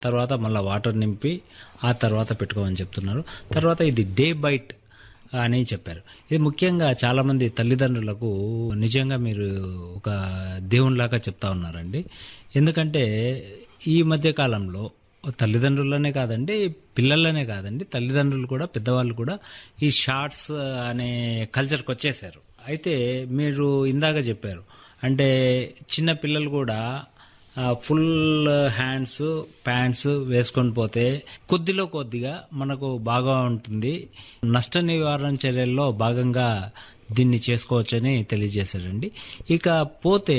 తర్వాత మళ్ళీ వాటర్ నింపి ఆ తర్వాత పెట్టుకోమని చెప్తున్నారు తర్వాత ఇది డే బైట్ అని చెప్పారు ఇది ముఖ్యంగా చాలా మంది తల్లిదండ్రులకు నిజంగా మీరు ఒక దేవునిలాగా చెప్తా ఉన్నారండి ఎందుకంటే ఈ మధ్య కాలంలో తల్లిదండ్రులనే కాదండి పిల్లలనే కాదండి తల్లిదండ్రులు కూడా పెద్దవాళ్ళు కూడా ఈ షార్ట్స్ అనే కల్చర్కి వచ్చేసారు అయితే మీరు ఇందాక చెప్పారు అంటే చిన్న పిల్లలు కూడా ఆ, ఫుల్ హ్యాండ్స్ ప్యాంట్స్ వేసుకొని పోతే కొద్దిలో కొద్దిగా మనకు బాగా ఉంటుంది నష్ట నివారణ చర్యల్లో భాగంగా దీన్ని చేసుకోవచ్చని తెలియజేశారండి ఇక పోతే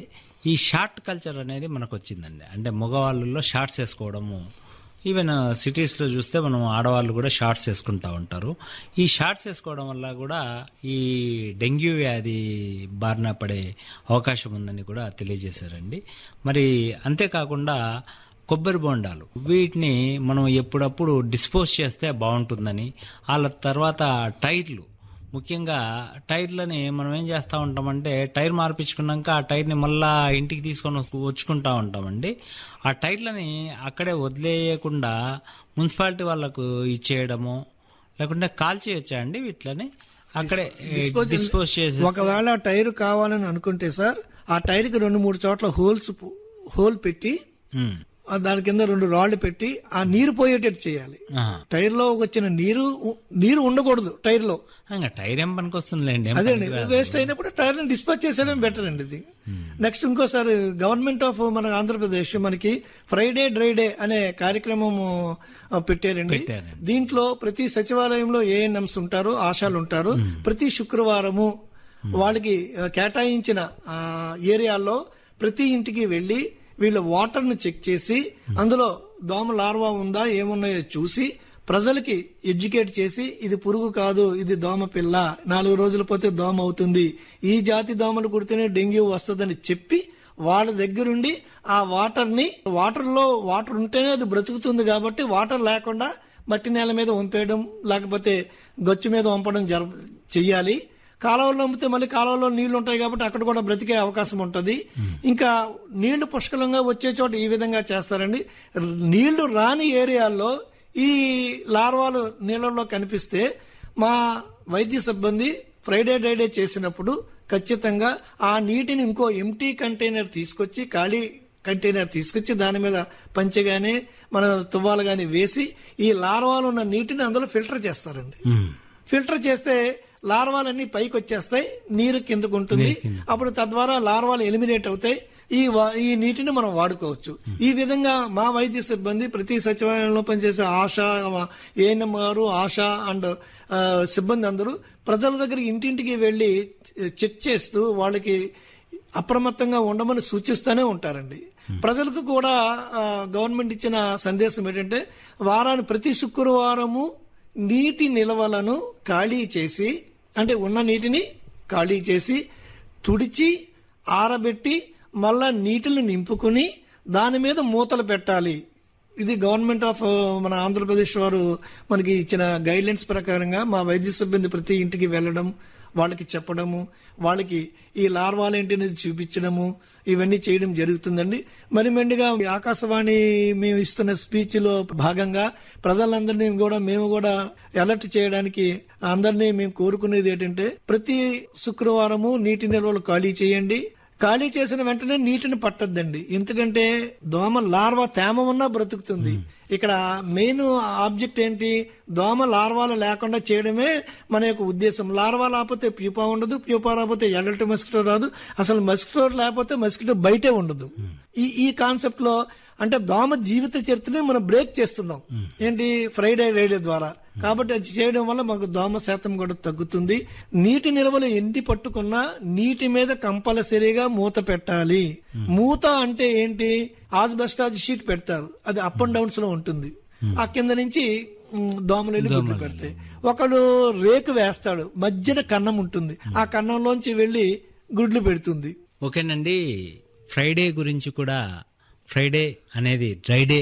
ఈ షార్ట్ కల్చర్ అనేది మనకు వచ్చిందండి అంటే మగవాళ్ళలో షార్ట్స్ వేసుకోవడము ఈవెన్ సిటీస్లో చూస్తే మనం ఆడవాళ్ళు కూడా షార్ట్స్ వేసుకుంటా ఉంటారు ఈ షార్ట్స్ వేసుకోవడం వల్ల కూడా ఈ డెంగ్యూ వ్యాధి బారిన పడే అవకాశం ఉందని కూడా తెలియజేశారండి మరి అంతేకాకుండా కొబ్బరి బొండాలు వీటిని మనం ఎప్పుడప్పుడు డిస్పోజ్ చేస్తే బాగుంటుందని వాళ్ళ తర్వాత టైర్లు ముఖ్యంగా టైర్లని మనం ఏం చేస్తూ ఉంటామంటే టైర్ మార్పించుకున్నాక ఆ టైర్ని మళ్ళా ఇంటికి తీసుకొని వస్తు- వచ్చుకుంటా ఉంటామండి ఆ టైర్లని అక్కడే వదిలేయకుండా మున్సిపాలిటీ వాళ్ళకు ఇచ్చేయడము లేకుంటే కాల్ చేయొచ్చా అండి వీటిని అక్కడే డిస్పోజ్ చేసి ఒకవేళ టైర్ కావాలని అనుకుంటే సార్ ఆ టైర్ కి రెండు మూడు చోట్ల హోల్స్ పు- హోల్ పెట్టి ఉమ్. ఆ దాని కింద రెండు రాళ్లు పెట్టి ఆ నీరు పోయేటట్టు చేయాలి ఆహా. టైర్ లో వచ్చిన నీరు నీరు ఉండకూడదు టైర్ లో ఇంకా టైర్ ఏం పనికి వస్తుందిలేండి ఏం అదే పనికి రాదు. వేస్ట్ అయినప్పుడు టైర్ ని డిస్పాచ్ చేసేయడం బెటర్ అండి ఇది నెక్స్ట్ ఇంకోసారి గవర్నమెంట్ ఆఫ్ మన ఆంధ్రప్రదేశ్ మనకి ఫ్రైడే డ్రై డే అనే కార్యక్రమం పెట్టారండి పెట్టారండి. దీంట్లో ప్రతి సచివాలయంలో ఏఎన్ఎంస్ ఉంటారు ఆశాలు ఉంటారు ప్రతి శుక్రవారము వాళ్ళకి ఆ, కేటాయించిన ఆ, ఏరియాల్లో ప్రతి ఇంటికి వెళ్లి వీళ్ళ వాటర్ ను చెక్ చేసి అందులో దోమ లార్వా ఉందా ఏమున్నాయో చూసి ప్రజలకి ఎడ్యుకేట్ చేసి ఇది పురుగు కాదు ఇది దోమ పిల్ల నాలుగు రోజులు పోతే దోమ అవుతుంది ఈ జాతి దోమలు కుడితేనే డెంగ్యూ వస్తుందని చెప్పి వాళ్ళ దగ్గరుండి ఆ వాటర్ ని వాటర్ లో వాటర్ ఉంటేనే అది బ్రతుకుతుంది కాబట్టి వాటర్ లేకుండా మట్టి నేల మీద వంపేయడం లేకపోతే గచ్చు మీద వంపడం జర చెయ్యాలి కాలువలో వంపితే మళ్ళీ కాలువలో నీళ్లు ఉంటాయి కాబట్టి అక్కడ కూడా బ్రతికే అవకాశం ఉంటది ఇంకా నీళ్లు పుష్కలంగా వచ్చే చోట ఈ విధంగా చేస్తారండి నీళ్లు రాని ఏరియాల్లో ఈ లార్వాలు నీళ్ళల్లో కనిపిస్తే మా వైద్య సిబ్బంది ఫ్రైడే డ్రైడే చేసినప్పుడు ఖచ్చితంగా ఆ నీటిని ఇంకో ఎంటీ కంటైనర్ తీసుకొచ్చి ఖాళీ కంటైనర్ తీసుకొచ్చి దాని మీద పంచె గాని మన తువ్వాలు గాని వేసి ఈ లార్వాలు ఉన్న నీటిని అందులో ఫిల్టర్ చేస్తారండి ఉమ్. ఫిల్టర్ చేస్తే లార్వాలన్నీ పైకి వచ్చేస్తాయి నీరు కిందకు ఉంటుంది అప్పుడు తద్వారా లార్వాలు ఎలిమినేట్ అవుతాయి ఈ వా- ఈ నీటిని మనం వాడుకోవచ్చు ఈ విధంగా మా వైద్య సిబ్బంది ప్రతి సచివాలయంలో పనిచేసే ఆశా ఏఎన్ఎం గారు ఆశా అండ్ ఆ, సిబ్బంది అందరూ ప్రజల దగ్గరికి ఇంటింటికి వెళ్లి చెక్ చేస్తూ వాళ్ళకి అప్రమత్తంగా ఉండమని సూచిస్తూనే ఉంటారండి ప్రజలకు కూడా ఆ, గవర్నమెంట్ ఇచ్చిన సందేశం ఏంటంటే వారాన్ని ప్రతి శుక్రవారము నీటి నిల్వలను ఖాళీ చేసి అంటే ఉన్న నీటిని ఖాళీ చేసి తుడిచి ఆరబెట్టి మళ్ళా నీటిని నింపుకుని దాని మీద మూతలు పెట్టాలి ఇది గవర్నమెంట్ ఆఫ్ మన ఆంధ్రప్రదేశ్ వారు మనకి ఇచ్చిన గైడ్లైన్స్ ప్రకారంగా మా వైద్య సిబ్బంది ప్రతి ఇంటికి వెళ్ళడం వాళ్ళకి చెప్పడము వాళ్ళకి ఈ లార్వాలు ఏంటి అనేది చూపించడము ఇవన్నీ చేయడం జరుగుతుందండి మరి మెండుగా ఆకాశవాణి మేము ఇస్తున్న స్పీచ్ లో భాగంగా ప్రజలందరినీ కూడా మేము కూడా అలర్ట్ చేయడానికి అందరినీ మేము కోరుకునేది ఏంటంటే ప్రతి శుక్రవారము నీటి నిల్వలు ఖాళీ చేయండి ఖాళీ చేసిన వెంటనే నీటిని పట్టద్దండి ఎందుకంటే దోమ లార్వా తేమ ఉన్నా బ్రతుకుతుంది ఇక్కడ మెయిన్ ఆబ్జెక్ట్ ఏంటి దోమ లార్వాలు లేకుండా చేయడమే మన యొక్క ఉద్దేశం లార్వా లేకపోతే ప్యూపా ఉండదు ప్యూపా రాకపోతే ఎడల్ట్ మస్కిటో రాదు అసలు మస్కిటో లేకపోతే మస్కిటో బయటే ఉండదు ఈ ఈ కాన్సెప్ట్ లో అంటే దోమ జీవిత చరిత్రని మనం బ్రేక్ చేస్తున్నాం ఏంటి ఫ్రైడే రైడే ద్వారా కాబట్టి అది చేయడం వల్ల మాకు దోమ శాతం కూడా తగ్గుతుంది నీటి నిల్వలు ఎన్ని పట్టుకున్నా నీటి మీద కంపల్సరీగా మూత పెట్టాలి మూత అంటే ఏంటి ఆజ్బెస్టాజ్ షీట్ పెడతారు అది అప్ అండ్ డౌన్స్ లో ఉంటుంది ఆ కింద నుంచి మ్, దోమలు వెళ్ళి గుడ్లు పెడతాయి ఒకడు రేకు వేస్తాడు మధ్యన కన్నం ఉంటుంది ఆ కన్నంలోంచి వెళ్ళి గుడ్లు పెడుతుంది ఓకేనండి ఫ్రైడే గురించి కూడా ఫ్రైడే అనేది డ్రై డే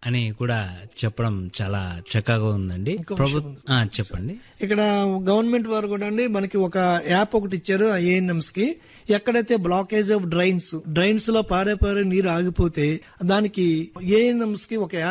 అని కూడా చెప్పడం చాలా చక్కగా ఉందండి ప్రభుత్వ చెప్పండి ఇక్కడ గవర్నమెంట్ వారు కూడా అండి మనకి ఒక యాప్ ఒకటి ఇచ్చారు ఆ ఏఎన్ఎంస్ కి ఎక్కడైతే బ్లాకేజ్ ఆఫ్ డ్రైన్స్ డ్రైన్స్ లో పారే పారే నీరు ఆగిపోతే దానికి ఏఎన్ఎంస్ కి ఒక